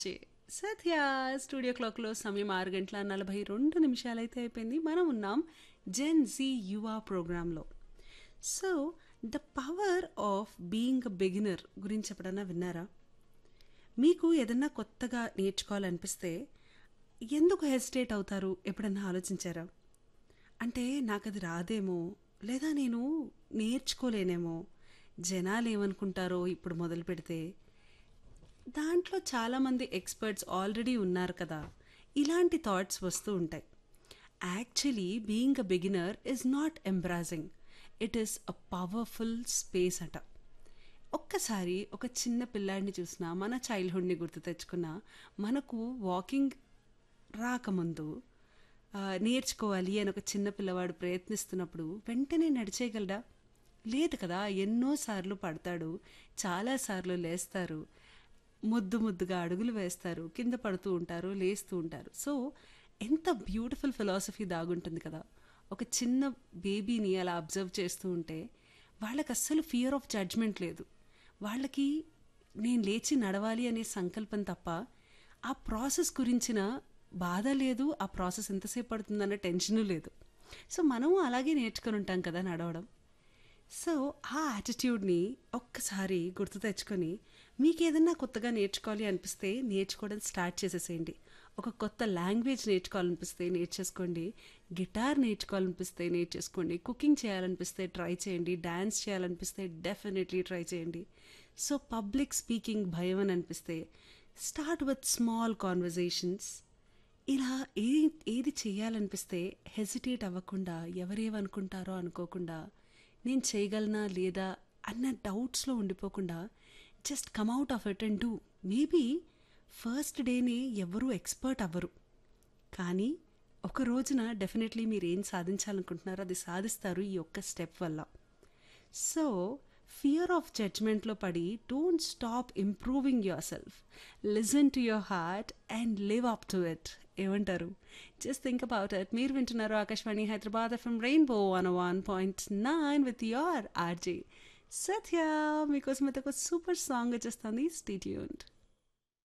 చే సత్య స్టూడియో క్లాక్లో సమయం ఆరు గంటల నలభై రెండు నిమిషాలైతే అయిపోయింది మనం ఉన్నాం జెన్ జీ యువా ప్రోగ్రాంలో so the power of being a beginner గురించి ఎప్పుడన్నా విన్నారా మీకు ఏదన్నా కొత్తగా నేర్చుకోవాలనిపిస్తే ఎందుకు హెసిటేట్ అవుతారు ఎప్పుడన్నా ఆలోచించారా అంటే నాకు అది రాదేమో లేదా నేను నేర్చుకోలేనేమో జనాలు ఏమనుకుంటారో ఇప్పుడు మొదలు పెడితే దాంట్లో చాలామంది ఎక్స్పర్ట్స్ ఆల్రెడీ ఉన్నారు కదా ఇలాంటి థాట్స్ వస్తూ ఉంటాయి actually being a beginner is not embracing it is a powerful space అట ఒక్కసారి ఒక చిన్న పిల్లాడిని చూసినా మన చైల్డ్హుడ్ని గుర్తు తెచ్చుకున్నా మనకు వాకింగ్ రాకముందు ఆ, నేర్చుకోవాలి అని ఒక చిన్న పిల్లవాడు ప్రయత్నిస్తున్నప్పుడు వెంటనే నడిచేయగలడా లేదు కదా ఎన్నోసార్లు పడతాడు చాలాసార్లు లేస్తారు ముద్దు ముద్దుగా అడుగులు వేస్తారు కింద పడుతూ ఉంటారు లేస్తూ ఉంటారు సో ఎంత బ్యూటిఫుల్ ఫిలాసఫీ దాగుంటుంది కదా ఒక చిన్న బేబీని అలా అబ్జర్వ్ చేస్తూ ఉంటే వాళ్ళకి అస్సలు ఫియర్ ఆఫ్ జడ్జ్మెంట్ లేదు వాళ్ళకి నేను లేచి నడవాలి అనే సంకల్పం తప్ప ఆ ప్రాసెస్ గురించిన బాధ లేదు ఆ ప్రాసెస్ ఎంతసేపు పడుతుందన్న టెన్షను లేదు సో మనము అలాగే నేర్చుకొని ఉంటాం కదా నడవడం సో ఆ యాటిట్యూడ్ని ఒక్కసారి గుర్తు తెచ్చుకొని మీకు ఏదన్నా కొత్తగా నేర్చుకోవాలి అనిపిస్తే నేర్చుకోవడం స్టార్ట్ చేసేసేయండి ఒక కొత్త లాంగ్వేజ్ నేర్చుకోవాలనిపిస్తే నేర్చేసుకోండి గిటార్ నేర్చుకోవాలనిపిస్తే నేర్చేసుకోండి కుకింగ్ చేయాలనిపిస్తే ట్రై చేయండి డ్యాన్స్ చేయాలనిపిస్తే డెఫినెట్లీ ట్రై చేయండి సో పబ్లిక్ స్పీకింగ్ భయం అని అనిపిస్తే స్టార్ట్ విత్ స్మాల్ కాన్వర్జేషన్స్ ఇలా ఏ ఏది చేయాలనిపిస్తే హెసిటేట్ అవ్వకుండా ఎవరేమనుకుంటారో అనుకోకుండా నేను చేయగలనా లేదా అన్న డౌట్స్లో ఉండిపోకుండా just come out of it and do maybe first డేనే ఎవరూ ఎక్స్పర్ట్ అవ్వరు కానీ ఒక రోజున డెఫినెట్లీ మీరు ఏం సాధించాలనుకుంటున్నారో అది సాధిస్తారు ఈ ఒక్క స్టెప్ వల్ల సో ఫియర్ ఆఫ్ జడ్జ్మెంట్లో పడి don't stop improving yourself listen to your heart and live up to it ఏమంటారు జస్ట్ థింక్ అబౌట్ ఇట్ మీరు వింటున్నారు Akashvani Hyderabad FM rainbow one one point nine with your RJ Satya మీకోసం అయితే ఒక super song వచ్చేస్తుంది స్టీట్యూన్డ్